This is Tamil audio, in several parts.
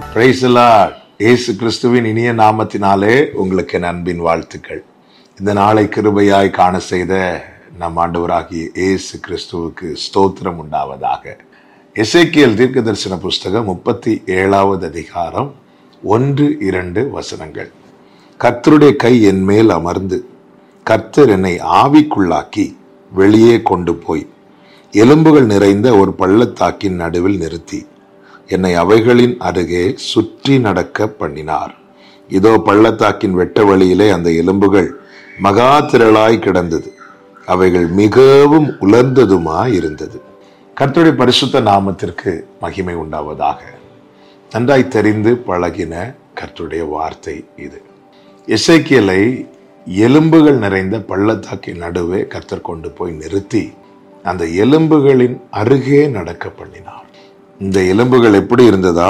பிரைஸ் இயேசு கிறிஸ்துவின் இனிய நாமத்தினாலே உங்களுக்கு என் அன்பின் வாழ்த்துக்கள் இந்த நாளை கிருபையாய் காண செய்த நம் ஆண்டவராகிய இயேசு கிறிஸ்துவுக்கு ஸ்தோத்திரம் உண்டாவதாக எசேக்கியல் தீர்க்க தரிசன புஸ்தகம் முப்பத்தி ஏழாவது அதிகாரம் ஒன்று இரண்டு வசனங்கள் கர்த்தருடைய கை என் மேல் அமர்ந்து கர்த்தர் என்னை ஆவிக்குள்ளாக்கி வெளியே கொண்டு போய் எலும்புகள் நிறைந்த ஒரு பள்ளத்தாக்கின் நடுவில் நிறுத்தி என்னை அவைகளின் அருகே சுற்றி நடக்க பண்ணினார் இதோ பள்ளத்தாக்கின் வெட்ட வழியிலே அந்த எலும்புகள் மகா திரளாய் கிடந்தது அவைகள் மிகவும் உலர்ந்ததுமாய் இருந்தது கர்த்தருடைய பரிசுத்த நாமத்திற்கு மகிமை உண்டாவதாக நன்றாய் தெரிந்து பழகின கர்த்தருடைய வார்த்தை இது எசேக்கியலை எலும்புகள் நிறைந்த பள்ளத்தாக்கின் நடுவே கர்த்தர் கொண்டு போய் நிறுத்தி அந்த எலும்புகளின் அருகே நடக்க பண்ணினார் இந்த எலும்புகள் எப்படி இருந்ததா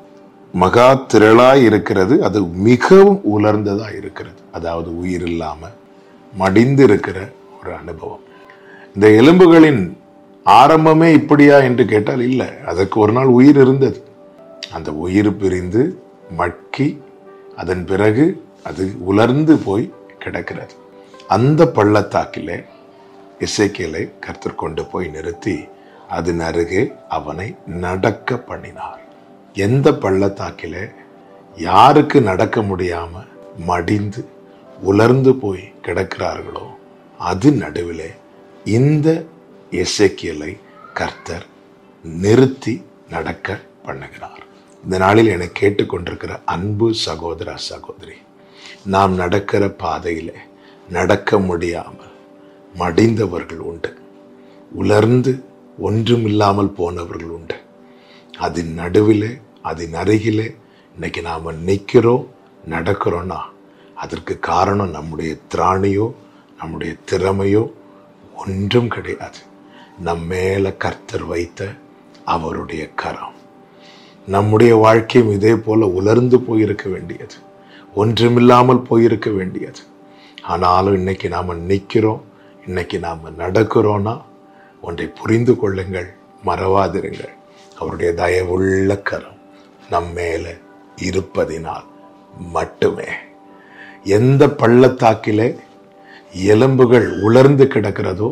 மகா திரளாய் இருக்கிறது அது மிகவும் உலர்ந்ததா இருக்கிறது அதாவது உயிர் இல்லாம மடிந்து இருக்கிற ஒரு அனுபவம் இந்த எலும்புகளின் ஆரம்பமே இப்படியா என்று கேட்டால் இல்லை அதற்கு ஒரு நாள் உயிர் இருந்தது அந்த உயிர் பிரிந்து மட்கி அதன் பிறகு அது உலர்ந்து போய் கிடக்கிறது அந்த பள்ளத்தாக்கிலே இசைக்கியலை கர்த்தர் கொண்டு போய் நிறுத்தி அதன் அருகே அவனை நடக்க பண்ணினார் எந்த பள்ளத்தாக்கிலே யாருக்கு நடக்க முடியாம மடிந்து உலர்ந்து போய் கிடக்கிறார்களோ அது நடுவிலே இந்த எசேக்கியலை கர்த்தர் நிறுத்தி நடக்க பண்ணுகிறார் இந்த நாளில் என்னை கேட்டுக்கொண்டிருக்கிற அன்பு சகோதர சகோதரி நாம் நடக்கிற பாதையிலே நடக்க முடியாமல் மடிந்தவர்கள் உண்டு உலர்ந்து ஒன்றுமில்லாமல் போனவர்கள் உண்டு அதன் நடுவிலே அதன் அருகிலே இன்னைக்கு நாம நிற்கிறோம் நடக்கிறோம்னா அதற்கு காரணம் நம்முடைய திராணியோ நம்முடைய திறமையோ ஒன்றும் கிடையாது நம் மேல கர்த்தர் வைத்த அவருடைய கரம் நம்முடைய வாழ்க்கையும் இதே போல உலர்ந்து போயிருக்க வேண்டியது ஒன்றுமில்லாமல் போயிருக்க வேண்டியது ஆனாலும் இன்னைக்கு நாம நிற்கிறோம் இன்னைக்கு நாம நடக்கிறோம்னா ஒன்றை புரிந்து கொள்ளுங்கள் மறவாதிருங்கள் அவருடைய தயவுள்ள கரம் நம் மேல இருப்பதினால் மட்டுமே எந்த பள்ளத்தாக்கிலே எலும்புகள் உலர்ந்து கிடக்கிறதோ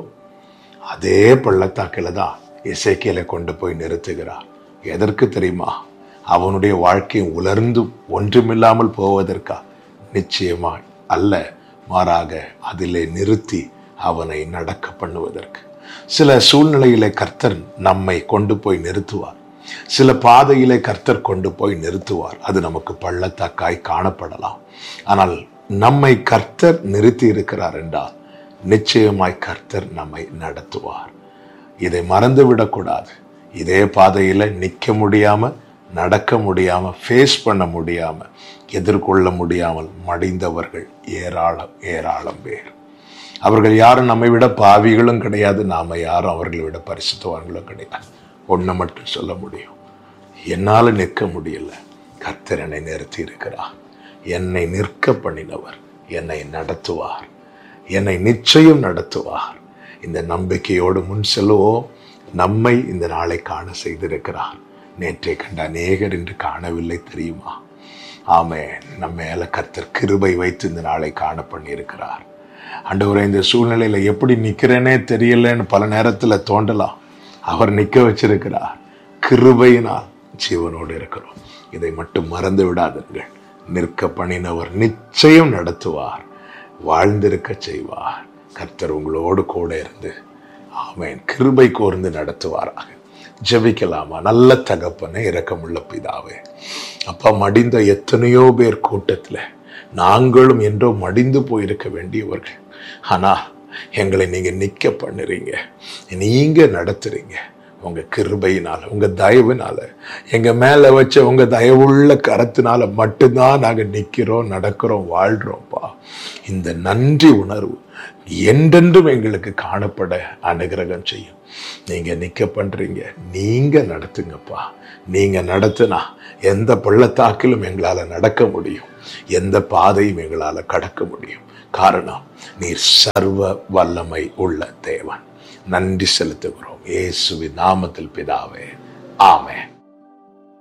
அதே பள்ளத்தாக்கில தான் இசைக்கியலை கொண்டு போய் நிறுத்துகிறார் எதற்கு தெரியுமா அவனுடைய வாழ்க்கை உலர்ந்து ஒன்றுமில்லாமல் போவதற்கா நிச்சயமாய் அல்ல மாறாக அதிலே நிறுத்தி அவனை நடக்க பண்ணுவதற்கு சில சூழ்நிலையிலே கர்த்தர் நம்மை கொண்டு போய் நிறுத்துவார் சில பாதையிலே கர்த்தர் கொண்டு போய் நிறுத்துவார் அது நமக்கு பள்ளத்தாக்காய் காணப்படலாம் ஆனால் நம்மை கர்த்தர் நிறுத்தி இருக்கிறார் என்றால் நிச்சயமாய் கர்த்தர் நம்மை நடத்துவார் இதை மறந்து விடக்கூடாது இதே பாதையில நிற்க முடியாம நடக்க முடியாம ஃபேஸ் பண்ண முடியாம எதிர்கொள்ள முடியாமல் மடிந்தவர்கள் ஏராளம் ஏராளம் பேர் அவர்கள் யாரும் நம்மை விட பாவிகளும் கிடையாது நாம யாரும் அவர்களை விட பரிசுத்தவான்களும் கிடையாது ஒன்றை மட்டும் சொல்ல முடியும் என்னால் நிற்க முடியல கர்த்தர் என்னை நிறுத்தி இருக்கிறார் என்னை நிற்க பண்ணினவர் என்னை நடத்துவார் என்னை நிச்சயம் நடத்துவார் இந்த நம்பிக்கையோடு முன் செல்லுவோம் நம்மை இந்த நாளை காண செய்திருக்கிறார் நேற்றை கண்ட அநேகர் என்று காணவில்லை தெரியுமா ஆமே நம்ம மேல கர்த்தர் கிருபை வைத்து இந்த நாளை காண பண்ணியிருக்கிறார் ஆண்டவரை இந்த சூழ்நிலையில எப்படி நிக்கிறேனே தெரியலன்னு பல நேரத்துல தோண்டலாம் அவர் நிக்க வச்சிருக்கிறார் கிருபையினால் ஜீவனோடு இருக்கிறோம் இதை மட்டும் மறந்து விடாதீர்கள் நிற்க பண்ணினவர் நிச்சயம் நடத்துவார் வாழ்ந்திருக்க செய்வார் கர்த்தர் உங்களோடு கூட இருந்து ஆமேன் கிருபை கோர்ந்து நடத்துவாராக ஜெபிக்கலாமா நல்ல தகப்பனே இரக்கமுள்ள பிதாவே அப்பா மடிந்த எத்தனையோ பேர் கூட்டத்துல நாங்களும் என்றோ மடிந்து போயிருக்க வேண்டியவர்கள் ஆனா எங்களை நீங்க நிக்க பண்ணுறீங்க நீங்க நடத்துறீங்க உங்க கிருபையினால உங்க தயவுனால எங்க மேல வச்ச உங்க தயவுள்ள கரத்தினால மட்டும்தான் நாங்க நிக்கிறோம் நடக்கிறோம் வாழ்றோம்ப்பா இந்த நன்றி உணர்வு என்றென்றும் எங்களுக்கு காணப்பட அனுகிரகம் செய்யும் நீங்க நிக்க பண்றீங்க நீங்க நடத்துங்கப்பா நீங்க நடத்துனா எந்த பள்ளத்தாக்கிலும் எங்களால நடக்க முடியும் எந்த பாதையும் எங்களால கடக்க முடியும் காரணம் நீர் சர்வ வல்லமை உள்ள தேவன் நன்றி செலுத்துகிறோம் இயேசுவின் நாமத்தில் பிதாவே ஆமென்